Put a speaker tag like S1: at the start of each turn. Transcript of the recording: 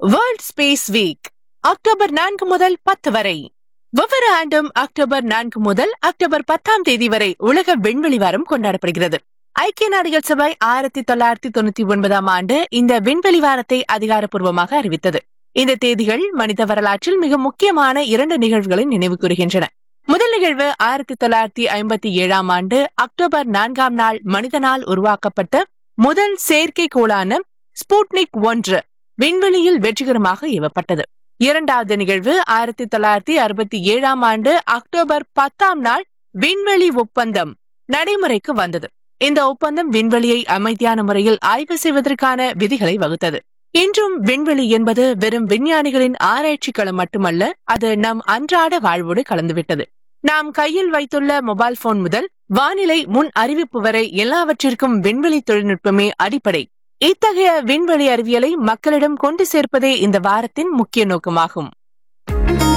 S1: world space week October நான்கு முதல் பத்து வரை ஒவ்வொரு ஆண்டும் அக்டோபர் நான்கு முதல் அக்டோபர் பத்தாம் தேதி வரை உலக விண்வெளி வாரம் கொண்டாடப்படுகிறது ஐக்கிய நாடுகள் சபை ஆயிரத்தி தொள்ளாயிரத்தி தொண்ணூத்தி ஒன்பதாம் ஆண்டு இந்த விண்வெளி வாரத்தை அதிகாரப்பூர்வமாக அறிவித்தது இந்த தேதிகள் மனித வரலாற்றில் மிக முக்கியமான இரண்டு நிகழ்வுகளை நினைவு கூறுகின்றன முதல் நிகழ்வு ஆயிரத்தி தொள்ளாயிரத்தி ஐம்பத்தி ஏழாம் ஆண்டு அக்டோபர் நான்காம் நாள் மனிதனால் உருவாக்கப்பட்ட முதல் செயற்கைக்கோளான ஸ்புட்னிக் ஒன்று விண்வெளியில் வெற்றிகரமாக ஏவப்பட்டது இரண்டாவது நிகழ்வு ஆயிரத்தி தொள்ளாயிரத்தி அறுபத்தி ஏழாம் ஆண்டு அக்டோபர் பத்தாம் நாள் விண்வெளி ஒப்பந்தம் நடைமுறைக்கு வந்தது இந்த ஒப்பந்தம் விண்வெளியை அமைதியான முறையில் ஆய்வு செய்வதற்கான விதிகளை வகுத்தது இன்றும் விண்வெளி என்பது வெறும் விஞ்ஞானிகளின் ஆராய்ச்சி களம் மட்டுமல்ல அது நம் அன்றாட வாழ்வோடு கலந்துவிட்டது நாம் கையில் வைத்துள்ள மொபைல் போன் முதல் வானிலை முன் அறிவிப்பு வரை எல்லாவற்றிற்கும் விண்வெளி தொழில்நுட்பமே அடிப்படை இத்தகைய விண்வெளி அறிவியலை மக்களிடம் கொண்டு சேர்ப்பதே இந்த வாரத்தின் முக்கிய நோக்கமாகும்